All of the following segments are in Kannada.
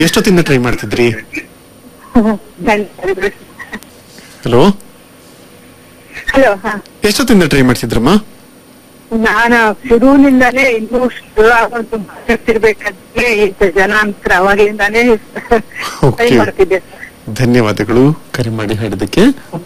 ಎಷ್ಟೊತ್ತಿಂದ ಟ್ರೈ ಮಾಡ್ತಿದ್ರಿ ಹಲೋ ಹಲೋ ಹಾ ಎಷ್ಟೊತ್ತಿಂದ ಟ್ರೈ ಮಾಡ್ತಿದ್ರಮ್ಮ ನಾನು ಶುರುವಿನಿಂದಾನೇ ಇನ್ನೂ ಶುರು ಆಗೋದು ಮಾತಾಡ್ತಿರ್ಬೇಕಂದ್ರೆ ಇದ್ದ ಜನಾಂತರ ಅವಾಗ್ಲಿಂದಾನೇ ಟ್ರೈ Okay. ಮಾಡ್ತಿದ್ದೆ ಧನ್ಯವಾದಗಳು ಕರೆ ಮಾಡಿ ಹಾಡಿದಕ್ಕೆ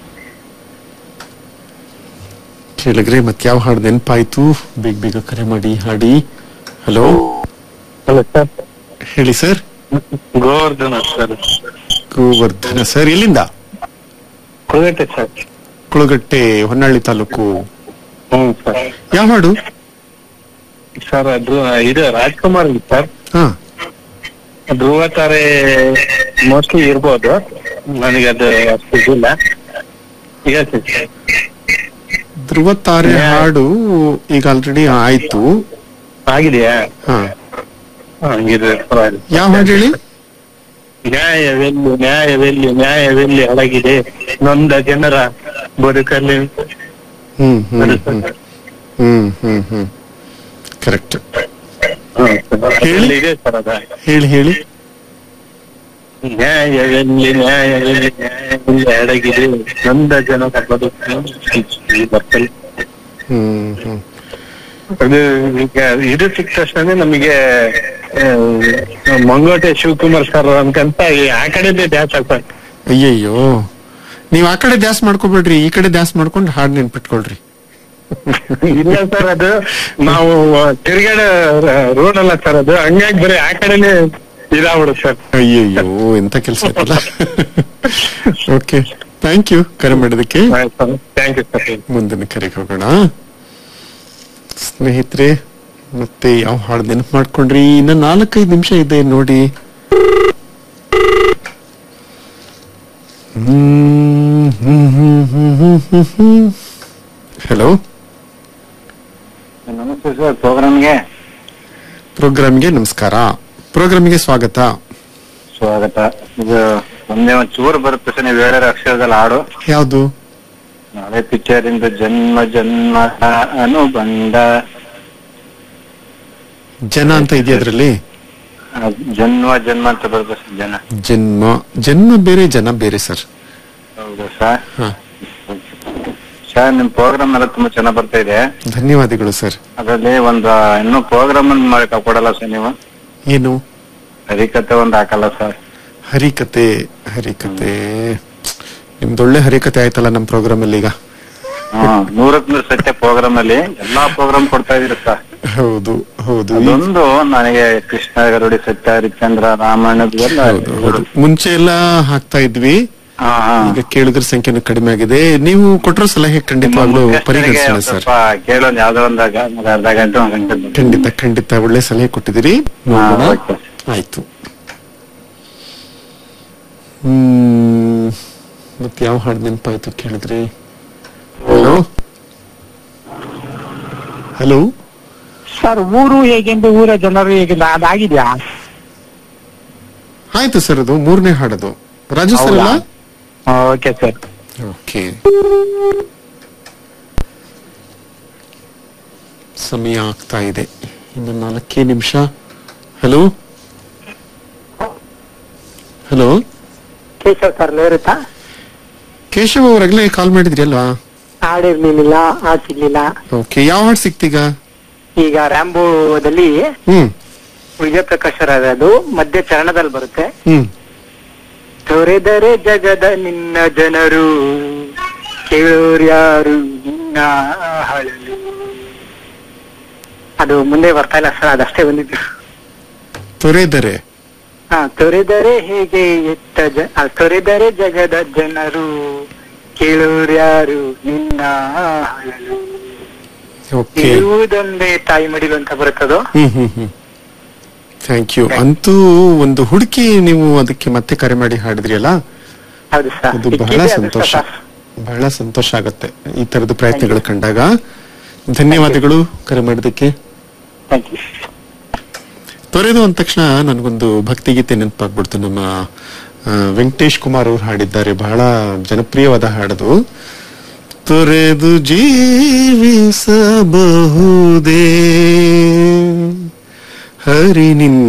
ಕೇಳಿದ್ರೆ ಮತ್ತೆ ಯಾವ ಹಾಡು ನೆನಪಾಯ್ತು ಬೇಗ ಬೇಗ ಕರೆ ಮಾಡಿ ಹಾಡಿ ಹಲೋ ಹಲೋ ಸರ್ ಹೇಳಿ sir Govardhana sir Govardhana sir ಎಲ್ಲಿಂದ ಕುಳಗಟ್ಟೆ ಸರ್ ಕುಳಗಟ್ಟೆ ಹೊನ್ನಾಳಿ ತಾಲೂಕು ಹ್ಮ್ ಸರ್ ಯಾವ ಹಾಡು ಸರ್ ಅದು ಇದು ರಾಜ್ಕುಮಾರ್ ಸರ್ ಹಾ ಧ್ರುವ ತಾರೆ ಮೋಸ್ಟ್ಲಿ ಇರ್ಬೋದು ನನಗೆ ಅದು ಅಷ್ಟು ಇದಿಲ್ಲ ಈಗ ಸರ್ ಧ್ರುವ ತಾರೆ ಹಾಡು ಈಗ ಆಲ್ರೆಡಿ ಆಯ್ತು ಆಗಿದೆಯಾ ಹಾ ಹಂಗಿದ್ರೆ ಪರವಾಗಿಲ್ಲ. ಯಾವ ಹಾಡು ಹೇಳಿ ನ್ಯಾಯವೆಲ್ಲಿ ನ್ಯಾಯವೆಲ್ಲಿ ನ್ಯಾಯವೆಲ್ಲಿ ಅಡಗಿದೆ ನೊಂದ ಜನರ ಬದುಕಲ್ಲಿ ಹ್ಮ್ ಹ್ಮ್ ಅದು ಹ್ಮ್ ಸರ್. ಹ್ಮ್ ಹ್ಮ್ ಹ್ಮ್ ಕರೆಕ್ಟ್ ಹ್ಮ್ ಸರ್. ಹೇಳಿ. ಅದ್ರಲ್ಲಿ ಇದೆ ಸರ್ ಅದ ಹೇಳಿ ಹೇಳಿ ನ್ಯಾಯವೆಲ್ಲಿ ನ್ಯಾಯವೆಲ್ಲಿ ನ್ಯಾಯವೆಲ್ಲಿ ಅಡಗಿದೆ ನೊಂದ ಜನರ ಬದುಕಲ್ಲಿ ಬರ್ತಲ್ಲ ಹ್ಮ್ ಹ್ಮ್ ಅದು ಈಗ ಇದು ಸಿಕ್ಕ ತಕ್ಷಣ ನಮಗೆ ಆ, ಮಂಗೋಟೆ ಶಿವಕುಮಾರ್ ಸರ್ ಅನ್ಕಂತ ಈ ಆ ಕಡೆದೇ ಡ್ಯಾನ್ಸ್ ಆಗ್ತಾರೆ ಅಯ್ಯಯ್ಯೋ ನೀವ್ ಆ ಕಡೆ ದ್ಯಾಸ್ ಮಾಡ್ಕೋಬೇಡ್ರಿ ಈ ಕಡೆ ದ್ಯಾಸ್ ಮಾಡ್ಕೊಂಡು ಹಾಡ್ ನೆನ್ಪಿಟ್ಕೊಳ್ರಿ ಇಲ್ಲ ಸರ್ ಅದು ನಾವು ತಿರ್ಗಾಡ ರೋಡ್ ಅಲ್ಲ ಸರ್ ಅದು ಹಂಗಾಗಿ ಬರೀ ಆ ಕಡೆನೆ ಇದಾಗ್ಬಿಡುತ್ತೆ ಸರ್ ಅಯ್ಯಯ್ಯೋ ಎಂತ ಕೆಲಸ ಆಯ್ತಲ್ಲ ಓಕೆ ಥ್ಯಾಂಕ್ ಯು ಕರೆ ಮಾಡಿದಕ್ಕೆ ಥ್ಯಾಂಕ್ ಯು ಸರ್ ಮುಂದಿನ ಕರೆಗೆ ಹೋಗೋಣ ಸ್ನೇಹಿತರೆ ಮತ್ತೆ ಯಾವ ಹಾಡು ನೆನಪು ಮಾಡ್ಕೊಂಡ್ರಿ ಇನ್ನ ನಾಲ್ಕೈದು ನಿಮಿಷ ಇದೆ ನೋಡಿ ಹಲೋ ನಮಸ್ತೆ ಸರ್ ಪ್ರೋಗ್ರಾಮ್ಗೆ ಪ್ರೋಗ್ರಾಮ್ಗೆ ನಮಸ್ಕಾರ ಪ್ರೋಗ್ರಾಮ್ಗೆ ಸ್ವಾಗತ ಸ್ವಾಗತ ಇದು ಒಂದೇ ಒಂದ್ ಚೂರು ಬರುತ್ತೆ ಸರ್ ನೀವು ಹೇಳಿರೋ ಅಕ್ಷರದಲ್ಲಿ ಹಾಡು ಯಾವುದು ನಾಳೆ ಪಿಕ್ಚರ್ ಇಂದ ಜನ್ಮ ಜನ್ಮ ಅನುಬಂಧ ಜನ ಅಂತ ಇದೆಯಾ ಅದ್ರಲ್ಲಿ ಆ, ಜನ್ಮ ಜನ್ಮ ಅಂತ ಬರುತ್ತೆ ಸರ್ ಜನ ಜನ್ಮ ಜನ್ಮ ಬೇರೆ ಜನ ಬೇರೆ ಸರ್ ಹೌದು ಸರ್ ಹಾ ಸರ್ ನಿಮ್ ಪ್ರೋಗ್ರಾಮ್ ಎಲ್ಲ ತುಂಬಾ ಚೆನ್ನಾಗ್ ಬರ್ತಾ ಇದೆ ಧನ್ಯವಾದಗಳು ಸರ್ ಅದರಲ್ಲಿ ಒಂದು ಇನ್ನೂ ಪ್ರೋಗ್ರಾಮ್ ಮಾಡಕ್ ಕೊಡಲ್ಲ ಸರ್ ನೀವು ಏನು ಹರಿಕತೆ ಒಂದು ಹಾಕಲ್ಲ ಸರ್ ಹರಿಕತೆ ಹರಿಕತೆ ನಿಮ್ದೊಳ್ಳೆ ಹರಿಕತೆ ಆಯ್ತಲ್ಲ ನಮ್ ಪ್ರೋಗ್ರಾಮ್ ಅಲ್ಲಿ ಈಗ ಹ್ಮ್ ನೂರಕ್ ನೂರು ಸತ್ಯ ಪ್ರೋಗ್ರಾಮ್ ಅಲ್ಲಿ ಎಲ್ಲಾ ಪ್ರೋಗ್ರಾಮ್ ಕೊಡ್ತಾ ಇದೀರಿ ಸರ್ ಹೌದು ಹೌದು ಈ- ಅದೊಂದು ನನಗೆ ಕೃಷ್ಣ ಗರುಡಿ ಸತ್ಯ ಹರಿಶ್ಚಂದ್ರ ರಾಮಾಯಣದ ಎಲ್ಲ ಹೌದು ಹೌದು ಮುಂಚೆ ಎಲ್ಲ ಹಾಕ್ತಾ ಇದ್ವಿ ಹಾ ಹಾ ಈಗ ಕೇಳಿದ್ರ ಸಂಖ್ಯೆನೂ ಕಡಿಮೆ ಆಗಿದೆ ನೀವು ಕೊಟ್ಟಿರೋ ಸಲಹೆ ಖಂಡಿತವಾಗ್ಲೂ ಪರಿಗಣಿಸೋಣ ಸರ್ ಸ್ವಲ್ಪ ಕೇಳೋಣ ಯಾವ್ದೋ ಒಂದಾಗ ಒಂದು ಅರ್ಧ ಗಂಟೆ ಒಂದ್ ಗಂಟೆ ಬಿಟ್ಟು. ಖಂಡಿತ ಖಂಡಿತ ಒಳ್ಳೆ ಸಲಹೆ ಕೊಟ್ಟಿದ್ದೀರಿ ಹಾ, ನೋಡೋಣ ಓಕೆ. ಆಯ್ತು ಹ್ಮ್ ಮತ್ತೆ ಯಾವ ಹಾಡು ನೆನಪಾಯ್ತು ಕೇಳಿದ್ರಿ ಹಲೋ ಹಲೋ ಸರ್ ಊರು ಹೇಗೆಂದು ಊರ ಜನರು ಹೇಗೆಂದು ಅದಾಗಿದ್ಯಾ ಆಯ್ತು ಸರ್ ಅದು ಮೂರನೇ ಹಾಡದು ರಾಜು ಸರ್ ಅಲ್ಲ ಓಕೆ ಸರ್ ಓಕೆ ಸಮಯ ಆಗ್ತಾ ಇದೆ ಇನ್ನು ನಾಲ್ಕೇ ನಿಮಿಷ ಹಲೋ ಹಲೋ ಕೇಶವ್ ಸರ್ ನೇರುತ್ತಾ ಕೇಶವ್ ಅವರಾಗ್ಲೇ ಕಾಲ್ ಮಾಡಿದ್ರಿ ಅಲ್ವಾ ಹಾಡಿರ್ಲಿಲ್ಲ ಹಾಡ್ ಸಿಗ್ಲಿಲ್ಲ ಓಕೆ ಯಾವ ಹಾಡು ಸಿಕ್ತೀಗ ಈಗ ರ್ಯಾಂಬೋದಲ್ಲಿ ಹ್ಮ್ ವಿಜಯ ಪ್ರಕಾಶ್ ಅದು ಮಧ್ಯ ಚರಣದಲ್ಲಿ ಬರುತ್ತೆ ಹ್ಮ್ ತೊರೆದರೆ ಜಗದ ನಿನ್ನ ಜನರು ಕೇಳೋರ್ಯಾರು ನಿನ್ನ ಹಳಲು ಅದು ಮುಂದೆ ಬರ್ತಾ ಇಲ್ಲ ಸರ್ ಅದಷ್ಟೇ ಬಂದಿದ್ದು ತೊರೆದರೆ ಹಾ ತೊರೆದರೆ ಹೇಗೆ ಎತ್ತ ಜ ಆ, ತೊರೆದರೆ ಜಗದ ಜನರು ಕೇಳೋರ್ಯಾರು ನಿನ್ನ ಹಳಲು ಓಕೆ ಇರುವುದೊಂದೇ ತಾಯಿ ಮಡಿಲು ಅಂತ ಬರುತ್ತದು ಹ್ಮ್ ಹ್ಮ್ ಹ್ಮ್ ಥ್ಯಾಂಕ್ ಯು ಅಂತೂ ಒಂದು ಹುಡುಕಿ ನೀವು ಅದಕ್ಕೆ ಮತ್ತೆ ಕರೆ ಮಾಡಿ ಹಾಡಿದ್ರಿ ಅಲ್ಲ ಹೌದು ಸರ್ ಅದು ಬಹಳ ಸಿಕ್ಕಿದೆ ಅದು ಸಂತೋಷ ಸರ್. ಬಹಳ ಸಂತೋಷ ಆಗತ್ತೆ ಈ ತರದ ಪ್ರಯತ್ನಗಳು ಕಂಡಾಗ ಧನ್ಯವಾದಗಳು ಕರೆ ಮಾಡಿದ್ದಕ್ಕೆ Thank you. ತೊರೆದು ಅಂದ ತಕ್ಷಣ ನನಗೊಂದು ಭಕ್ತಿಗೀತೆ ನೆನಪಾಗ್ಬಿಡ್ತು ನಮ್ಮ ಆ, ವೆಂಕಟೇಶ್ ಕುಮಾರ್ ಅವರು ಹಾಡಿದ್ದಾರೆ ಬಹಳ ಜನಪ್ರಿಯವಾದ ಹಾಡದು ತೊರೆದು ಜೀವಿಸಬಹುದೇ ಹರಿ ನಿನ್ನ